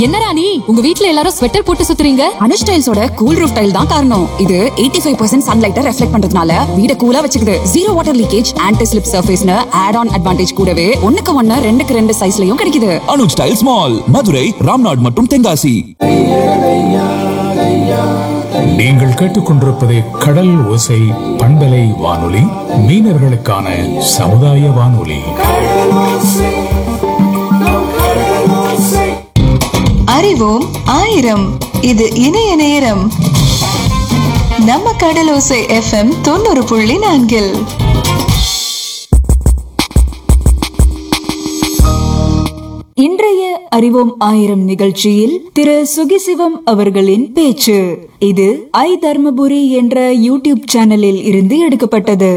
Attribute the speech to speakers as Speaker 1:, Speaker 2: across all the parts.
Speaker 1: என்னடா நீ உங்க வீட்ல எல்லாரும் ஸ்வெட்டர் போட்டு சுத்துறீங்க
Speaker 2: அனுஷ் டைல்ஸோட கூல் ரூஃப் டைல் தான் காரணம் இது 85% ஃபைவ் பர்சன்ட் சன்லைட்டை ரெஃப்ளெக்ட் பண்றதுனால வீட கூலா வச்சுக்குது zero water leakage anti slip சர்ஃபேஸ்னு ஆட் ஆன் அட்வான்டேஜ் கூடவே ஒண்ணுக்கு ஒண்ணு ரெண்டுக்கு ரெண்டு சைஸ்லயும் கிடைக்குது
Speaker 3: அனுஜ் டைல்ஸ் மால் மதுரை ராம்நாட் மற்றும் தென்காசி
Speaker 4: நீங்கள் கேட்டுக்கொண்டிருப்பது கடல் ஓசை பண்பலை வானொலி மீனவர்களுக்கான சமுதாய வானொலி
Speaker 5: அறிவோம் ஆயிரம் இது இணைய நேரம் நம்ம கடலோசை எஃப்எம் தொண்ணூறு புள்ளி நான்கில்
Speaker 6: இன்றைய அறிவோம் ஆயிரம் நிகழ்ச்சியில் திரு சுகிசிவம் அவர்களின் பேச்சு இது ஐ தர்மபுரி என்ற யூடியூப் சேனலில் இருந்து எடுக்கப்பட்டது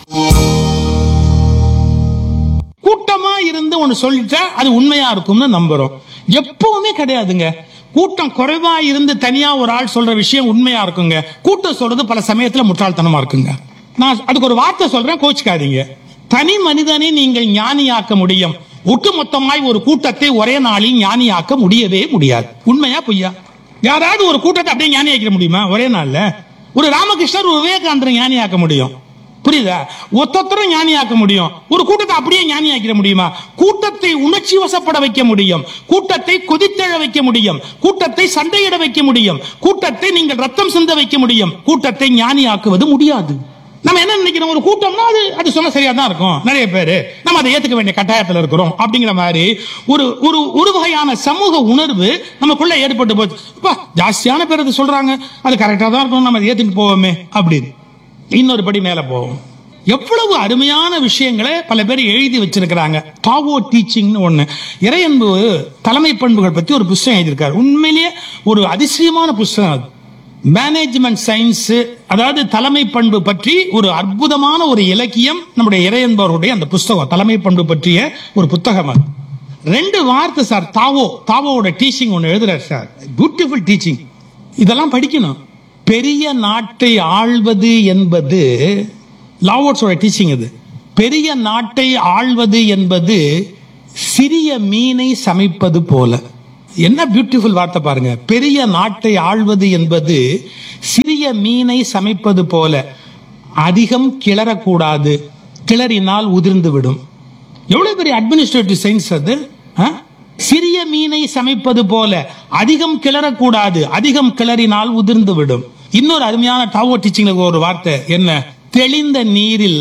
Speaker 7: கூட்டமா இருந்து ஒன்னு சொல்லிட்டா அது உண்மையா இருக்கும்னு நம்புறோம் எப்பவுமே கிடையாதுங்க கூட்டம் குறைவா இருந்து தனியா ஒரு ஆள் சொல்ற விஷயம் உண்மையா இருக்குங்க கூட்டம் சொல்றது பல சமயத்துல முட்டாள்தனமா இருக்குங்க நான் அதுக்கு ஒரு வார்த்தை சொல்றேன் கோச்சுக்காதீங்க தனி மனிதனை நீங்கள் ஞானியாக்க முடியும் ஒட்டுமொத்தமாய் ஒரு கூட்டத்தை ஒரே நாளில் ஞானியாக்க முடியவே முடியாது உண்மையா பொய்யா யாராவது ஒரு கூட்டத்தை அப்படியே ஞானியாக்கிட முடியுமா ஒரே நாள்ல ஒரு ராமகிருஷ்ணர் ஒரு விவேகானந்தரை ஞானியாக்க முடியும் புரியுதா ஒத்தொத்தரும் ஞானியாக்க முடியும் ஒரு கூட்டத்தை அப்படியே ஞானியாக்கிட முடியுமா கூட்டத்தை உணர்ச்சி வசப்பட வைக்க முடியும் கூட்டத்தை கொதித்தெழ வைக்க முடியும் கூட்டத்தை சண்டையிட வைக்க முடியும் கூட்டத்தை நீங்கள் ரத்தம் சிந்த வைக்க முடியும் கூட்டத்தை ஞானியாக்குவது முடியாது நம்ம என்ன நினைக்கிறோம் ஒரு கூட்டம்னா அது அது சொன்ன சரியா தான் இருக்கும் நிறைய பேரு நம்ம அதை ஏத்துக்க வேண்டிய கட்டாயத்துல இருக்கிறோம் அப்படிங்கிற மாதிரி ஒரு ஒரு ஒரு வகையான சமூக உணர்வு நமக்குள்ள ஏற்பட்டு போச்சு அப்பா, ஜாஸ்தியான பேர் அது சொல்றாங்க அது கரெக்டா தான் இருக்கும் நம்ம அதை ஏத்துட்டு போவோமே அப்படின்னு இன்னொரு படி மேல போவோம் எவ்வளவு அருமையான விஷயங்களை பல பேர் எழுதி வச்சிருக்கிறாங்க டாவோ டீச்சிங்னு ஒண்ணு இறையன்பு தலைமை பண்புகள் பத்தி ஒரு புஸ்தகம் எழுதியிருக்காரு உண்மையிலேயே ஒரு அதிசயமான புஸ்தகம் அது மேனேஜ்மெண்ட் சயின்ஸ் அதாவது தலைமை பண்பு பற்றி ஒரு அற்புதமான ஒரு இலக்கியம் நம்முடைய இறையன்பவருடைய அந்த புஸ்தகம் தலைமை பண்பு பற்றிய ஒரு புத்தகம் அது ரெண்டு வார்த்தை சார் தாவோ தாவோட டீச்சிங் ஒன்று எழுதுறாரு சார் பியூட்டிஃபுல் டீச்சிங் இதெல்லாம் படிக்கணும் பெரிய நாட்டை ஆள்வது என்பது லாவோட்ஸோட டீச்சிங் இது பெரிய நாட்டை ஆள்வது என்பது சிறிய மீனை சமைப்பது போல என்ன பியூட்டிஃபுல் வார்த்தை பாருங்க பெரிய நாட்டை ஆள்வது என்பது சிறிய மீனை சமைப்பது போல அதிகம் கிளறக்கூடாது கிளறினால் உதிர்ந்து விடும் எவ்வளவு பெரிய அட்மினிஸ்ட்ரேட்டிவ் சயின்ஸ் அது ஆ? சிறிய மீனை சமைப்பது போல அதிகம் கிளறக்கூடாது அதிகம் கிளறினால் உதிர்ந்து விடும் இன்னொரு அருமையான டாவோ டீச்சிங்ல ஒரு வார்த்தை என்ன தெளிந்த நீரில்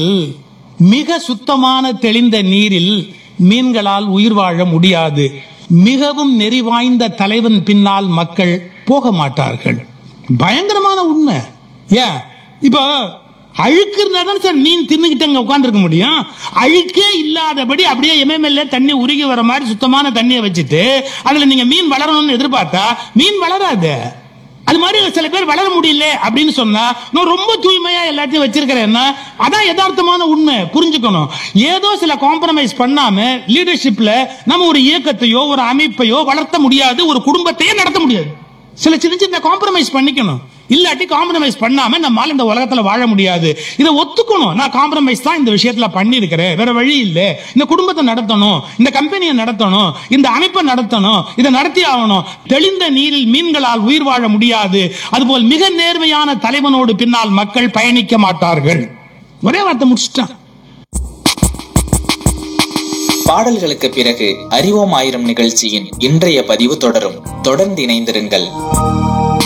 Speaker 7: மிக சுத்தமான தெளிந்த நீரில் மீன்களால் உயிர் வாழ முடியாது மிகவும் நெறிவாய்ந்த தலைவன் பின்னால் மக்கள் போக மாட்டார்கள் பயங்கரமான உண்மை ஏன் இப்போ அழுக்கு இருந்தா தான் சார் மீன் தின்னுகிட்டு அங்க உட்காந்துருக்க முடியும் அழுக்கே இல்லாதபடி அப்படியே எம்எம்எல்ஏ தண்ணி உருகி வர மாதிரி சுத்தமான தண்ணியை வச்சுட்டு அதுல நீங்க மீன் வளரணும்னு எதிர்பார்த்தா மீன் வளராது அது மாதிரி சில பேர் வளர முடியல அப்படின்னு சொன்னா நான் ரொம்ப தூய்மையா எல்லாத்தையும் வச்சிருக்கிறேன்னா அதான் யதார்த்தமான உண்மை புரிஞ்சுக்கணும் ஏதோ சில காம்ப்ரமைஸ் பண்ணாம லீடர்ஷிப்ல நம்ம ஒரு இயக்கத்தையோ ஒரு அமைப்பையோ வளர்த்த முடியாது ஒரு குடும்பத்தையே நடத்த முடியாது சில சின்ன சின்ன காம்ப்ரமைஸ் பண்ணிக்கணும் இல்லாட்டி காம்ப்ரமைஸ் பண்ணாம நம்மால இந்த உலகத்துல வாழ முடியாது இதை ஒத்துக்கணும் நான் காம்ப்ரமைஸ் தான் இந்த விஷயத்துல பண்ணியிருக்கிறேன் வேற வழி இல்ல இந்த குடும்பத்தை நடத்தணும் இந்த கம்பெனியை நடத்தணும் இந்த அமைப்பை நடத்தணும் இதை நடத்தி ஆகணும் தெளிந்த நீரில் மீன்களால் உயிர் வாழ முடியாது அதுபோல் மிக நேர்மையான தலைவனோடு பின்னால் மக்கள் பயணிக்க மாட்டார்கள் ஒரே வார்த்தை முடிச்சிட்டான்
Speaker 8: பாடல்களுக்கு பிறகு அறிவோம் ஆயிரம் நிகழ்ச்சியின் இன்றைய பதிவு தொடரும் தொடர்ந்து இணைந்திருங்கள்